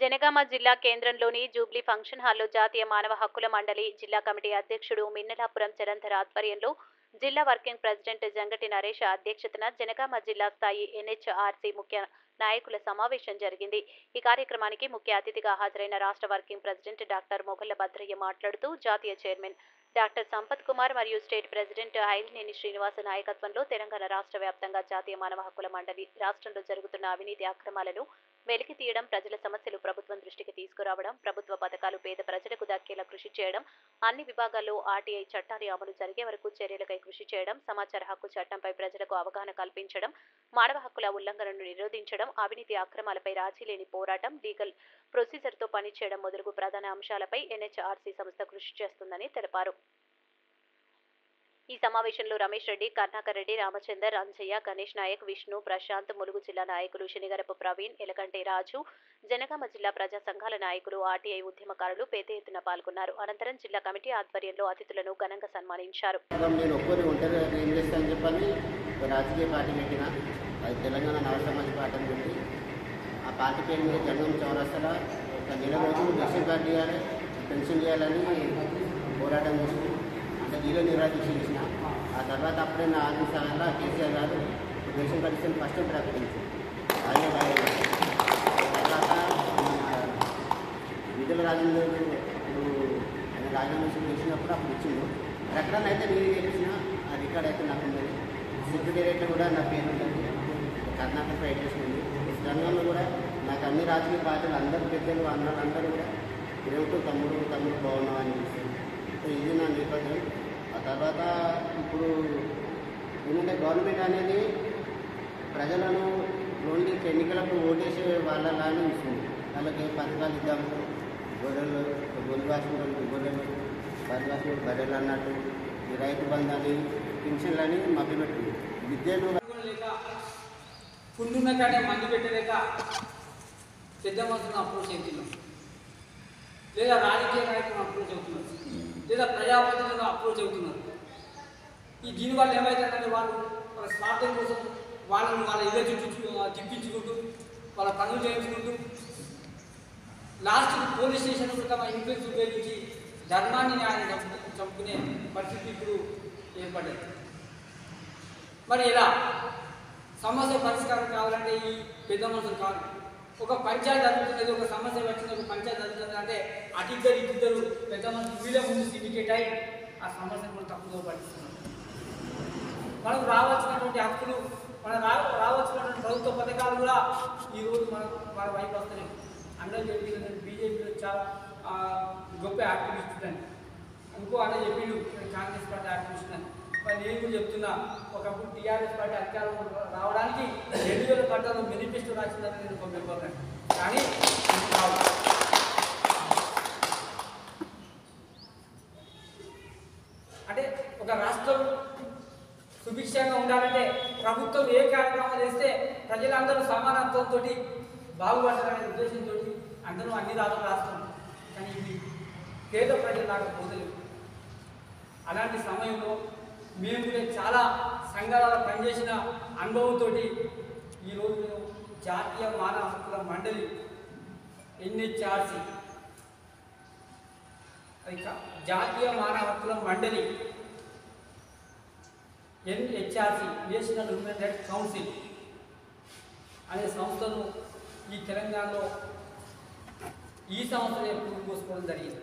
జనగామ జిల్లా కేంద్రంలోని Jubilee function హాల్లో జాతీయ మానవ హక్కుల మండలి జిల్లా కమిటీ అధ్యక్షుడు మిన్నలాపురం చలంధర ఆధ్వర్యంలో జిల్లా వర్కింగ్ ప్రెసిడెంట్ జంగటి నరేష్ అధ్యక్షతన జనగామ జిల్లా స్థాయి ఎన్హెచ్ఆర్సీ ముఖ్య నాయకుల సమావేశం జరిగింది ఈ కార్యక్రమానికి ముఖ్య అతిథిగా హాజరైన రాష్ట్ర working president doctor Mogalla Bhadraiah మాట్లాడుతూ జాతీయ చైర్మన్ డాక్టర్ సంపత్ కుమార్ మరియు స్టేట్ ప్రెసిడెంట్ ఐలినేని శ్రీనివాస నాయకత్వంలో తెలంగాణ రాష్ట్ర వ్యాప్తంగా జాతీయ మానవ హక్కుల మండలి రాష్ట్రంలో జరుగుతున్న అవినీతి అక్రమాలను వెలికి తీయడం ప్రజల సమస్యలు ప్రభుత్వం దృష్టికి తీసుకురావడం ప్రభుత్వ పథకాలు పేద ప్రజలకు దక్కేలా కృషి చేయడం అన్ని విభాగాల్లో ఆర్టీఐ చట్టాన్ని అమలు జరిగే వరకు చర్యలకై కృషి చేయడం సమాచార హక్కు చట్టంపై ప్రజలకు అవగాహన కల్పించడం మానవ హక్కుల ఉల్లంఘనను నిరోధించడం అవినీతి అక్రమాలపై రాజీ లేని పోరాటం లీగల్ ప్రొసీజర్తో పనిచేయడం మొదలగు ప్రధాన అంశాలపై ఎన్హెచ్ఆర్సీ సంస్థ కృషి చేస్తుందని తెలిపారు ఈ సమావేశంలో రమేష్ రెడ్డి కర్ణాకర్ రెడ్డి రామచందర్ అంజయ్య గణేష్ నాయక్ విష్ణు ప్రశాంత్ ములుగు జిల్లా నాయకులు శనిగరపు ప్రవీణ్ ఎలకంటి రాజు జనగామ జిల్లా ప్రజా సంఘాల నాయకులు ఆర్టీఐ ఉద్యమకారులు పెద్ద ఎత్తున పాల్గొన్నారు అనంతరం జిల్లా కమిటీ ఆధ్వర్యంలో అతిథులను ఘనంగా సన్మానించారు మొత్తం నేను ఒక్కరి ఒంటరి ఏం చేస్తానని చెప్పని ఒక రాజకీయ పార్టీ పెట్టిన అది తెలంగాణ నవ సమాజ్ పార్టీ అని పెట్టి ఆ పార్టీ పేరు మీద జన్మం చౌరస్తల ఒక నెల రోజులు దక్షిణ కార్డు చేయాలి పెన్షన్ చేయాలని పోరాటం చేసి అంటే దీలో నిరాదీక్ష చేసిన ఆ తర్వాత అప్పుడే నా ఆదేశాల కేసీఆర్ గారు దేశం పరిస్థితిని ఫస్ట్ ప్రకటించారు ఆయన తర్వాత మన విడుదల రాజేంద్ర ఆయన రాజీనామా చేసినప్పుడు అప్పుడు ఇచ్చిండు ప్రకటన అయితే నేను చేసిన ఆ రికార్డ్ అయితే నాకు ఉన్నది సెక్రటేరియట్లో కూడా నా పేరు ఉంటుంది కర్ణాటక ఫెడరేషన్ ఉంది తెలంగాణలో కూడా నాకు అన్ని రాజకీయ పార్టీలు అందరు పెద్దలు అన్నలు అందరూ కూడా ఇరవై తమ్ముడు తమ్ముడు బాగున్నావు అని చెప్పేసి. సో ఇది నా నేపథ్యం ఆ తర్వాత ఇప్పుడు ఏంటంటే గవర్నమెంట్ అనేది ప్రజలను ఓన్లీ ఎన్నికలకు ఓటేసే వాళ్ళలానే ఇస్తుంది వాళ్ళకి పథకాలు ఇద్దాము గొర్రెలు గొర్రెలు కాసుకుంటారు గొర్రెలు బర్రెలు కాసుకుంటారు బర్రెలు అన్నట్టు ఈ రైతు బంధాన్ని పింఛన్లని మభ్యపెట్టింది విద్యను లేక పుండున్న కాడే మందు పెట్టలేక పెద్ద మనుషులను అప్రోచ్ అవుతున్నాం లేదా రాజకీయ నాయకులను అప్రోచ్ అవుతున్నారు లేదా ప్రజాప్రతినిధులను అప్రోచ్ అవుతున్నారు ఈ దీనివల్ల ఏమవుతుందంటే వాళ్ళు వాళ్ళ స్వార్థం కోసం వాళ్ళని వాళ్ళ ఇళ్ళ చుట్టూ తిప్పించుకుంటూ వాళ్ళ పనులు చేయించుకుంటూ లాస్ట్ పోలీస్ స్టేషన్ తమ ఇన్ఫ్లుయెన్స్ ఉపయోగించి ధర్మాన్ని న్యాయాన్ని చంపు చంపుకునే పరిస్థితి ఇప్పుడు ఏర్పడ్డది మరి ఎలా సమస్య పరిష్కారం కావాలంటే ఈ పెద్ద మనుషులు కాదు ఒక పంచాయతీ జరుగుతున్నది ఒక సమస్య వచ్చింది ఒక పంచాయతీ జరుగుతుంది అంటే అటిద్దరు ఇద్దరు పెద్ద మనుషులు వీళ్ళ ముందు సిండికేట్ అయి ఆ సమస్యను కూడా తప్పుదో పట్టిస్తున్నారు మనకు రావాల్సినటువంటి హక్కులు మన రా రావాల్సినటువంటి ప్రభుత్వ పథకాలు కూడా ఈరోజు మన మన వైపు వస్తున్నాయి అందరూ చెప్పిన బీజేపీలో చాలా ఆ, గొప్ప యాక్టివిస్ట్ అని ఇంకో అన్న చెప్పిండు నేను కాంగ్రెస్ పార్టీ యాక్టివిస్ట్ అని మరి నేను కూడా చెప్తున్నా ఒకప్పుడు టీఆర్ఎస్ పార్టీ అధికారం రావడానికి రెండు వేల పట్టాలు మేనిఫెస్టో రాసిందని నేను ఒక మెంబర్ కానీ ఇప్పుడు కాదు. అంటే ఒక రాష్ట్రం సుభిక్షంగా ఉండాలంటే ప్రభుత్వం ఏ కార్యక్రమం చేస్తే ప్రజలందరూ సమానత్వంతో బాగుపడాలనే ఉద్దేశంతో అందరూ అన్ని రాష్ట్రాలు రాష్ట్రం కానీ ఇది పేద ప్రజలు నాకు పోతలేదు అలాంటి సమయంలో మేము కూడా చాలా సంఘాలలో పనిచేసిన అనుభవంతో ఈరోజు మేము జాతీయ మానవ హక్కుల మండలి ఎన్హెచ్ఆర్సి అది కా- జాతీయ మానవ హక్కుల మండలి NHRC national human rights council అనే సంస్థను ఈ తెలంగాణలో ఈ సంవత్సరం పూర్తి చేసుకోవడం జరిగింది